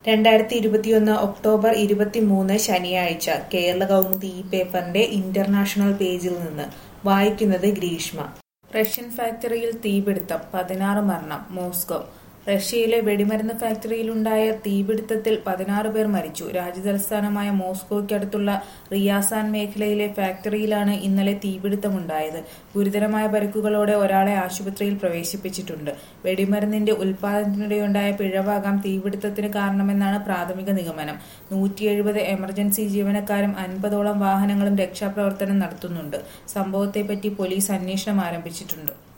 രണ്ടായിരത്തി ഇരുപത്തിയൊന്ന് ഒക്ടോബർ ഇരുപത്തിമൂന്ന് ശനിയാഴ്ച കേരള കൗമുദി ഈ പേപ്പറിന്റെ ഇന്റർനാഷണൽ പേജിൽ നിന്ന് വായിക്കുന്നത് ഗ്രീഷ്മ റഷ്യൻ ഫാക്ടറിയിൽ തീപിടുത്തം പതിനാറ് മരണം മോസ്കോ റഷ്യയിലെ വെടിമരുന്ന് ഫാക്ടറിയിലുണ്ടായ തീപിടുത്തത്തിൽ പതിനാറ് പേർ മരിച്ചു രാജ്യതലസ്ഥാനമായ മോസ്കോയ്ക്കടുത്തുള്ള റിയാസാൻ മേഖലയിലെ ഫാക്ടറിയിലാണ് ഇന്നലെ തീപിടുത്തമുണ്ടായത് ഗുരുതരമായ പരിക്കുകളോടെ ഒരാളെ ആശുപത്രിയിൽ പ്രവേശിപ്പിച്ചിട്ടുണ്ട് വെടിമരുന്നിന്റെ ഉൽപാദനത്തിനിടെയുണ്ടായ പിഴവാകാം തീപിടുത്തത്തിന് കാരണമെന്നാണ് പ്രാഥമിക നിഗമനം നൂറ്റി എഴുപത് എമർജൻസി ജീവനക്കാരും അൻപതോളം വാഹനങ്ങളും രക്ഷാപ്രവർത്തനം നടത്തുന്നുണ്ട് സംഭവത്തെപ്പറ്റി പോലീസ് അന്വേഷണം ആരംഭിച്ചിട്ടുണ്ട്